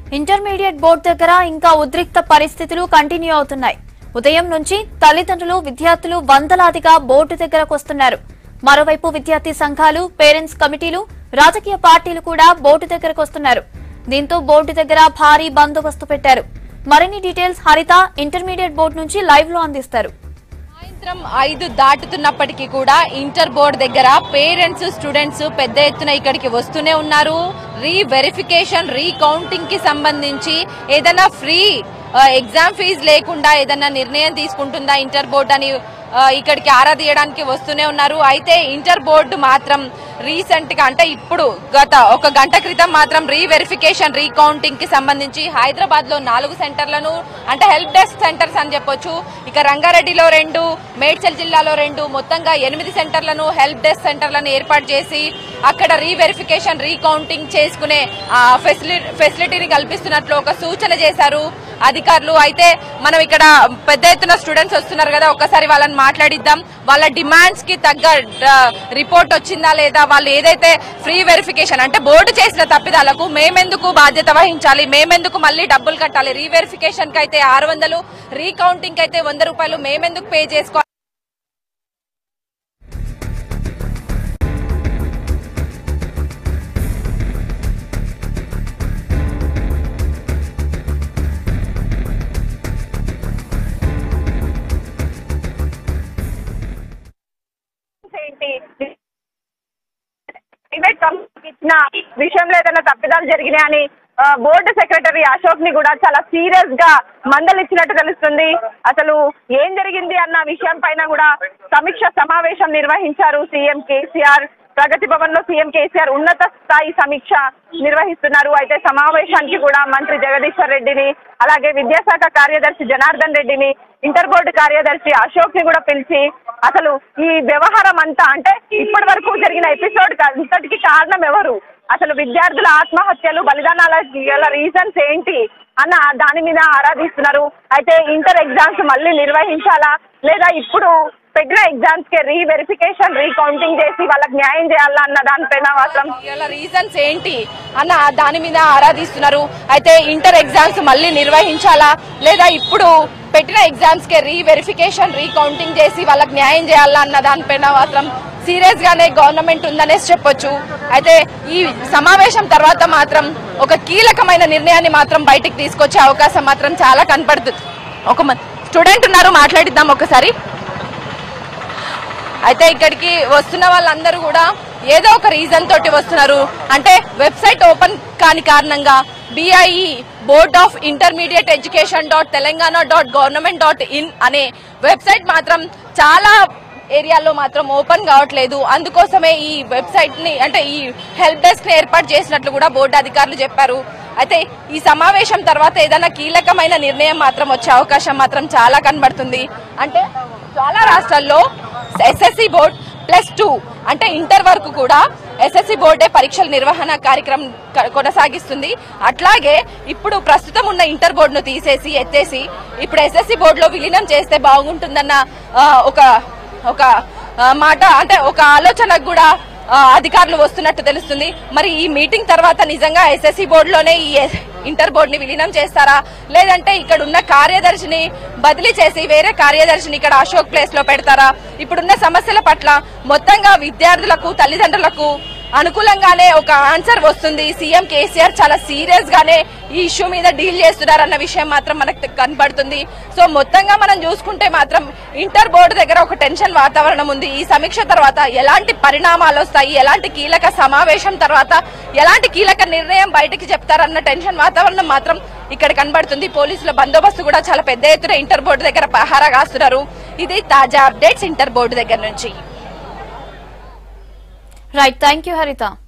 intermediate board దగ్గర ఇంకా ఉద్రిక్త పరిస్థితులు కంటిన్యూ అవుతున్నాయి ఉదయం నుంచి తల్లిదండ్రులు విద్యార్థులు వందలాదిగా బోర్డు దగ్గరకు వస్తున్నారు మరోవైపు విద్యార్థి సంఘాలు పేరెంట్స్ కమిటీలు రాజకీయ పార్టీలు కూడా బోర్డు దగ్గరకు వస్తున్నారు దీంతో బోర్డు దగ్గర భారీ బందోబస్తు పెట్టారు మరిన్ని డీటెయిల్స్ హరిత ఇంటర్మీడియట్ బోర్డు నుంచి లైవ్ లో అందిస్తారు సాయంత్రం ఐదు దాటుతున్నప్పటికీ కూడా ఇంటర్ బోర్డు దగ్గర పేరెంట్స్ స్టూడెంట్స్ పెద్ద ఎత్తున ఇక్కడికి వస్తూనే ఉన్నారు రీ వెరిఫికేషన్ రీ కౌంటింగ్ కి సంబంధించి ఏదైనా ఫ్రీ ఎగ్జామ్ ఫీజు లేకుండా ఏదైనా నిర్ణయం తీసుకుంటుందా ఇంటర్ బోర్డు అని ఆ, ఇక్కడికి ఆరా తీయడానికి వస్తూనే ఉన్నారు అయితే ఇంటర్ బోర్డు మాత్రం రీసెంట్ గా అంటే ఇప్పుడు గత ఒక గంట క్రితం మాత్రం రీ వెరిఫికేషన్ రీ కౌంటింగ్ కి సంబంధించి హైదరాబాద్ లో నాలుగు సెంటర్లను అంటే హెల్ప్ డెస్క్ సెంటర్స్ అని చెప్పొచ్చు ఇక రంగారెడ్డిలో రెండు మేడ్చల్ జిల్లాలో రెండు మొత్తంగా ఎనిమిది సెంటర్లను హెల్ప్ డెస్క్ సెంటర్లను ఏర్పాటు చేసి అక్కడ రీ వెరిఫికేషన్ రీ కౌంటింగ్ చేసుకునే ఆ, ఫెసిలి- ఫెసిలిటీని కల్పిస్తున్నట్లు ఒక సూచన చేశారు అధికారులు అయితే మనం ఇక్కడ పెద్ద ఎత్తున స్టూడెంట్స్ వస్తున్నారు కదా ఒకసారి వాళ్ళని మాట్లాడిద్దాం వాళ్ళ డిమాండ్స్ కి తగ్గ ఆ, రిపోర్ట్ వచ్చిందా లేదా వాళ్ళు ఏదైతే ఫ్రీ వెరిఫికేషన్ అంటే బోర్డు చేసిన తప్పిదాలకు మేమెందుకు బాధ్యత వహించాలి మేమెందుకు మళ్ళీ డబ్బులు కట్టాలి రీ వెరిఫికేషన్ కి అయితే ఆరు వందలు రీకౌంటింగ్ కి అయితే వంద రూపాయలు మేమెందుకు పే చేసుకోవాలి ఏంటి ప్రైవేట్ కంపెనీకి ఇచ్చిన విషయంలో ఏదైనా తప్పిదాలు జరిగినాయని ఆ, బోర్డు సెక్రటరీ అశోక్ ని కూడా చాలా సీరియస్ గా మందలిచ్చినట్టు తెలుస్తుంది అసలు ఏం జరిగింది అన్న విషయం పైన కూడా సమీక్ష సమావేశం నిర్వహించారు సీఎం కేసీఆర్ ప్రగతి భవన్ లో సీఎం కేసీఆర్ ఉన్నత స్థాయి సమీక్ష నిర్వహిస్తున్నారు అయితే సమావేశానికి కూడా మంత్రి జగదీశ్వర్ రెడ్డిని అలాగే విద్యాశాఖ కార్యదర్శి జనార్దన్ రెడ్డిని ఇంటర్ బోర్డు కార్యదర్శి అశోక్ ని కూడా పిలిచి అసలు ఈ వ్యవహారం అంతా అంటే ఇప్పటి వరకు జరిగిన ఎపిసోడ్ అంతటికి కారణం ఎవరు అసలు విద్యార్థుల ఆత్మహత్యలు బలిదానాల గల రీజన్స్ ఏంటి అన్న దాని మీద ఆరాధిస్తున్నారు అయితే ఇంటర్ ఎగ్జామ్స్ మళ్ళీ నిర్వహించాలా లేదా ఇప్పుడు పెట్టిన ఎగ్జామ్స్ కి రీ వెరిఫికేషన్ రీ కౌంటింగ్ చేసి వాళ్ళకి న్యాయం చేయాలా అన్న దానిపైన మాత్రం గల రీజన్స్ ఏంటి అన్న దాని మీద ఆరాధిస్తున్నారు అయితే ఇంటర్ ఎగ్జామ్స్ మళ్ళీ నిర్వహించాలా లేదా ఇప్పుడు పెట్టిన ఎగ్జామ్స్ కి రీ వెరిఫికేషన్ రీ కౌంటింగ్ చేసి వాళ్ళకి న్యాయం చేయాలా అన్న దానిపైన మాత్రం సీరియస్ గానే గవర్నమెంట్ ఉందనేసి చెప్పొచ్చు అయితే ఈ సమావేశం తర్వాత మాత్రం ఒక కీలకమైన నిర్ణయాన్ని మాత్రం బయటికి తీసుకొచ్చే అవకాశం మాత్రం చాలా కనపడుతుంది ఒక స్టూడెంట్ ఉన్నారు మాట్లాడిద్దాం ఒకసారి అయితే ఇక్కడికి వస్తున్న వాళ్ళందరూ కూడా ఏదో ఒక రీజన్ తోటి వస్తున్నారు అంటే వెబ్సైట్ ఓపెన్ కాని కారణంగా BIE board of intermediate education dot Telangana dot government dot in అనే వెబ్సైట్ మాత్రం చాలా ఏరియాలో మాత్రం ఓపెన్ కావట్లేదు అందుకోసమే ఈ వెబ్సైట్ ని అంటే ఈ హెల్ప్ డెస్క్ ని ఏర్పాటు చేసినట్లు కూడా బోర్డు అధికారులు చెప్పారు అయితే ఈ సమావేశం తర్వాత ఏదైనా కీలకమైన నిర్ణయం మాత్రం వచ్చే అవకాశం మాత్రం చాలా కనబడుతుంది అంటే చాలా రాష్ట్రాల్లో ఎస్ఎస్సి బోర్డ్ ప్లస్ టూ అంటే ఇంటర్ వరకు కూడా ఎస్ఎస్సి బోర్డే పరీక్షల నిర్వహణ కార్యక్రమం క- కొనసాగిస్తుంది అట్లాగే ఇప్పుడు ప్రస్తుతం ఉన్న ఇంటర్ బోర్డును తీసేసి ఎత్తేసి ఇప్పుడు ఎస్ఎస్సి బోర్డులో విలీనం చేస్తే బాగుంటుందన్న ఆ, ఒక ఒక ఆ, మాట అంటే ఒక ఆలోచనకు కూడా ఆ, అధికారులు వస్తున్నట్టు తెలుస్తుంది మరి ఈ మీటింగ్ తర్వాత నిజంగా ఎస్ఎస్సి బోర్డులోనే ఈ ఎస్- ఇంటర్ బోర్డుని విలీనం చేస్తారా లేదంటే ఇక్కడ ఉన్న కార్యదర్శిని బదిలీ చేసి వేరే కార్యదర్శిని ఇక్కడ అశోక్ ప్లేస్ లో పెడతారా ఇప్పుడున్న సమస్యల పట్ల మొత్తంగా విద్యార్థులకు తల్లిదండ్రులకు అనుకూలంగానే ఒక ఆన్సర్ వస్తుంది సీఎం కేసీఆర్ చాలా సీరియస్ గానే ఈ ఇష్యూ మీద డీల్ చేస్తున్నారన్న విషయం మాత్రం మనకు కనబడుతుంది సో మొత్తంగా మనం చూసుకుంటే మాత్రం ఇంటర్ బోర్డు దగ్గర ఒక టెన్షన్ వాతావరణం ఉంది ఈ సమీక్ష తర్వాత ఎలాంటి పరిణామాలు వస్తాయి ఎలాంటి కీలక సమావేశం తర్వాత ఎలాంటి కీలక నిర్ణయం బయటికి చెప్తారన్న టెన్షన్ వాతావరణం మాత్రం ఇక్కడ కనబడుతుంది పోలీసుల బందోబస్తు కూడా చాలా పెద్ద ఎత్తున ఇంటర్ బోర్డు దగ్గర పహారా కాస్తున్నారు ఇది తాజా అప్డేట్స్ ఇంటర్ బోర్డు దగ్గర నుంచి రైట్ థ్యాంక్ యూ హరిత